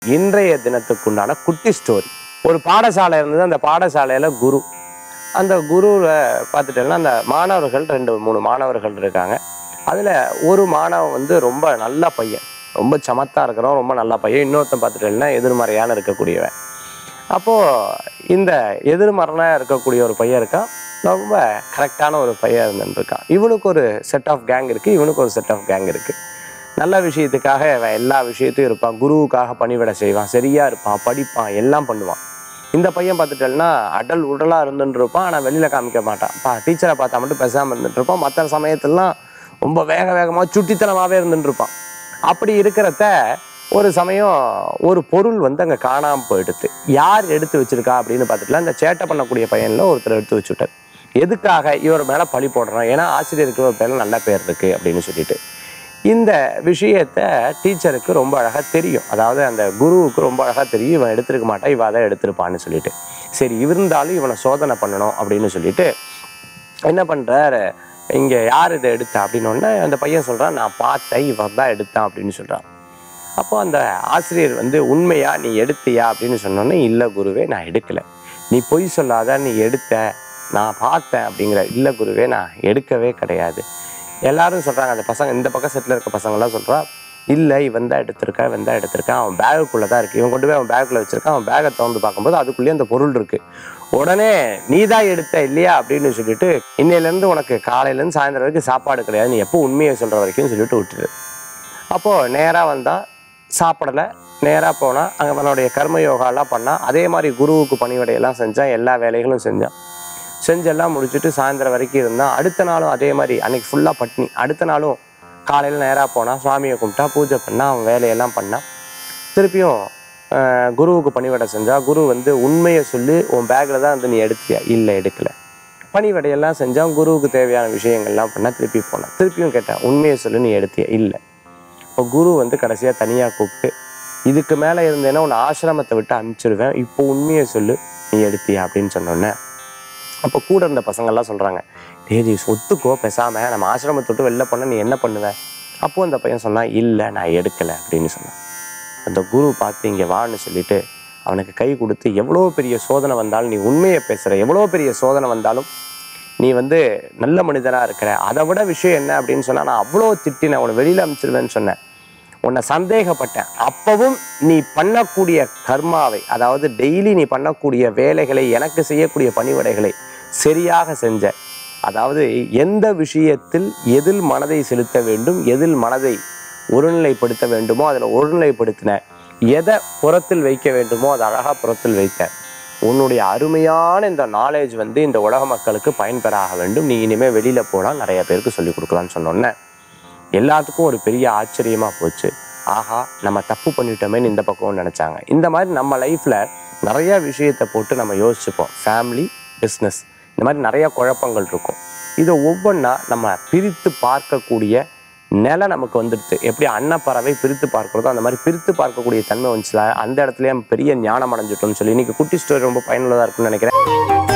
இன்றைய தினத்துக்குண்டான குட்டி ஸ்டோரி ஒரு பாடசாலை இருந்தது அந்த பாடசாலையில குரு அந்த குருவில் பார்த்துட்டேன்னா அந்த மாணவர்கள் ரெண்டு மூணு மாணவர்கள் இருக்காங்க அதில் ஒரு மாணவன் வந்து ரொம்ப நல்ல பையன் ரொம்ப சமத்தா இருக்கிறவன் ரொம்ப நல்ல பையன் இன்னொருத்தன் பார்த்துட்டேன்னா எதிர்மறையான இருக்கக்கூடியவன் அப்போது இந்த எதிர்மறையாக இருக்கக்கூடிய ஒரு பையன் இருக்கான் ரொம்ப கரெக்டான ஒரு பையன் இருந்துட்டு இருக்கான் இவனுக்கு ஒரு செட் ஆஃப் கேங் இருக்குது இவனுக்கு ஒரு செட் ஆஃப் கேங் இருக்குது நல்ல விஷயத்துக்காக அவன் எல்லா விஷயத்தையும் இருப்பான் குருவுக்காக பணிவிட செய்வான் சரியா இருப்பான் படிப்பான் எல்லாம் பண்ணுவான் இந்த பையன் பார்த்துட்டேன்னா அடல் உடலா இருந்துட்டு இருப்பான் ஆனால் வெளியில காமிக்க மாட்டான் பா டீச்சரை பார்த்தா மட்டும் பேசாமல் இருந்துட்டு இருப்பான் மற்ற சமயத்துலலாம் ரொம்ப வேக வேகமாக சுட்டித்தனமாகவே இருந்துட்டு இருப்பான் அப்படி இருக்கிறத ஒரு சமயம் ஒரு பொருள் வந்து அங்கே காணாமல் போயிடுது யார் எடுத்து வச்சிருக்கா அப்படின்னு பார்த்துட்டுல இந்த சேட்டை பண்ணக்கூடிய பையனில் ஒருத்தர் எடுத்து வச்சுட்டார் எதுக்காக இவர் மேலே பழி போடுறோம் ஏன்னா ஆசிரியருக்கு ஒரு பேரில் நல்ல பேர் இருக்கு அப்படின்னு சொல்லிட்டு இந்த விஷயத்த டீச்சருக்கு ரொம்ப அழகாக தெரியும் அதாவது அந்த குருவுக்கு ரொம்ப அழகாக தெரியும் இவன் எடுத்திருக்க மாட்டான் இவன் அதை எடுத்திருப்பான்னு சொல்லிட்டு சரி இருந்தாலும் இவனை சோதனை பண்ணணும் அப்படின்னு சொல்லிட்டு என்ன பண்ணுறாரு இங்கே யார் இதை எடுத்தா அப்படின்னு உடனே அந்த பையன் சொல்கிறான் நான் பார்த்தேன் இவன் தான் எடுத்தான் அப்படின்னு சொல்கிறான் அப்போ அந்த ஆசிரியர் வந்து உண்மையா நீ எடுத்தியா அப்படின்னு சொன்னோன்னே இல்லை குருவே நான் எடுக்கலை நீ பொய் சொல்லாத நீ எடுத்த நான் பார்த்தேன் அப்படிங்கிற இல்லை குருவே நான் எடுக்கவே கிடையாது எல்லாரும் சொல்கிறாங்க அந்த பசங்க இந்த பக்கம் செட்டில் இருக்க பசங்களாம் சொல்கிறா இல்லை இவன் தான் எடுத்திருக்கா இவன் தான் எடுத்திருக்கான் அவன் பேகுக்குள்ளே தான் இருக்குது இவன் கொண்டு போய் அவன் பேக்குள்ளே வச்சிருக்கான் அவன் பேக்கை திறந்து பார்க்கும்போது அதுக்குள்ளேயே அந்த பொருள் இருக்குது உடனே நீ தான் எடுத்த இல்லையா அப்படின்னு சொல்லிட்டு இன்னையிலேருந்து உனக்கு காலையிலேருந்து சாயந்தரம் வரைக்கும் சாப்பாடு கிடையாது நீ எப்போ உண்மையை சொல்கிற வரைக்கும் சொல்லிட்டு விட்டுரு அப்போது நேராக வந்தால் சாப்பிடலை நேராக போனால் அங்கே அவனுடைய கர்ம யோகாலாம் பண்ணால் அதே மாதிரி குருவுக்கு பணிவிடையெல்லாம் செஞ்சான் எல்லா வேலைகளும் செஞ்சான் செஞ்செல்லாம் முடிச்சுட்டு சாயந்தரம் வரைக்கும் இருந்தான் அடுத்த நாளும் அதே மாதிரி அன்னைக்கு ஃபுல்லாக பட்னி அடுத்த நாளும் காலையில் நேராக போனால் சுவாமியை கும்பிட்டா பூஜை பண்ணா அவன் வேலையெல்லாம் பண்ணான் திருப்பியும் ஆஹ், குருவுக்கு பணிவிடை செஞ்சா குரு வந்து உண்மையை சொல்லி உன் பேக்கில் தான் வந்து நீ எடுத்தியா இல்லை எடுக்கல பணிவிடையெல்லாம் செஞ்சான் குருவுக்கு தேவையான விஷயங்கள்லாம் பண்ணா திருப்பி போனான் திருப்பியும் கேட்டேன் உண்மையை சொல்லி நீ எடுத்தியா இல்லை இப்போ குரு வந்து கடைசியாக தனியாக கூப்பிட்டு இதுக்கு மேலே இருந்தேன்னா உன்னை ஆசிரமத்தை விட்டு அனுப்பிச்சிருவேன் இப்போ உண்மையை சொல்லு நீ எடுத்தியா அப்படின்னு சொன்னோன்னே அப்போ கூட இருந்த பசங்கள்லாம் சொல்கிறாங்க டேய் நீ ஒத்துக்கோ பேசாமல் நம்ம ஆசிரமத்தை விட்டு வெளில போனால் நீ என்ன பண்ணுவ அப்போ அந்த பையன் சொன்னான் இல்லை நான் எடுக்கலை அப்படின்னு சொன்னான் அந்த குரு பார்த்து இங்கே வான்னு சொல்லிட்டு அவனுக்கு கை கொடுத்து எவ்வளோ பெரிய சோதனை வந்தாலும் நீ உண்மையை பேசுகிற எவ்வளோ பெரிய சோதனை வந்தாலும் நீ வந்து நல்ல மனிதனாக இருக்கிற அதை விட விஷயம் என்ன அப்படின்னு சொன்னால் நான் அவ்வளோ திட்டினேன் உன்னை வெளியில் அனுப்பிச்சிருவேன்னு சொன்னேன் உன்னை சந்தேகப்பட்டேன் அப்பவும் நீ பண்ணக்கூடிய கர்மாவை அதாவது டெய்லி நீ பண்ணக்கூடிய வேலைகளை எனக்கு செய்யக்கூடிய பணிவிடைகளை சரியாக செஞ்ச அதாவது எந்த விஷயத்தில் எதில் மனதை செலுத்த வேண்டும் எதில் மனதை ஒருநிலைப்படுத்த வேண்டுமோ அதில் ஒருநிலைப்படுத்தின எதை புறத்தில் வைக்க வேண்டுமோ அதை அழகாக புறத்தில் வைத்த உன்னுடைய அருமையான இந்த நாலேஜ் வந்து இந்த உலக மக்களுக்கு பயன்பெறாக வேண்டும் நீ இனிமேல் வெளியில் போனால் நிறைய பேருக்கு சொல்லிக் கொடுக்கலான்னு சொன்னோன்னே எல்லாத்துக்கும் ஒரு பெரிய ஆச்சரியமா போச்சு ஆஹா நம்ம தப்பு பண்ணிட்டோமேன்னு இந்த பக்கம் நினைச்சாங்க இந்த மாதிரி நம்ம லைஃப்ல நிறைய விஷயத்தை போட்டு நம்ம யோசிச்சுப்போம் ஃபேமிலி பிஸ்னஸ் இந்த மாதிரி நிறைய குழப்பங்கள் இருக்கும் இதை ஒவ்வொன்றா நம்ம பிரித்து பார்க்கக்கூடிய நிலை நமக்கு வந்துடுது எப்படி அன்னப்பறவை பிரித்து பார்க்கிறதோ அந்த மாதிரி பிரித்து பார்க்கக்கூடிய தன்மை வந்துச்சுல அந்த இடத்துலயே பெரிய ஞானம் அடைஞ்சிட்டோம்னு சொல்லி இன்னைக்கு குட்டி ஸ்டோரி ரொம்ப பயனுள்ளதாக இருக்கும்னு நினைக்கிறேன்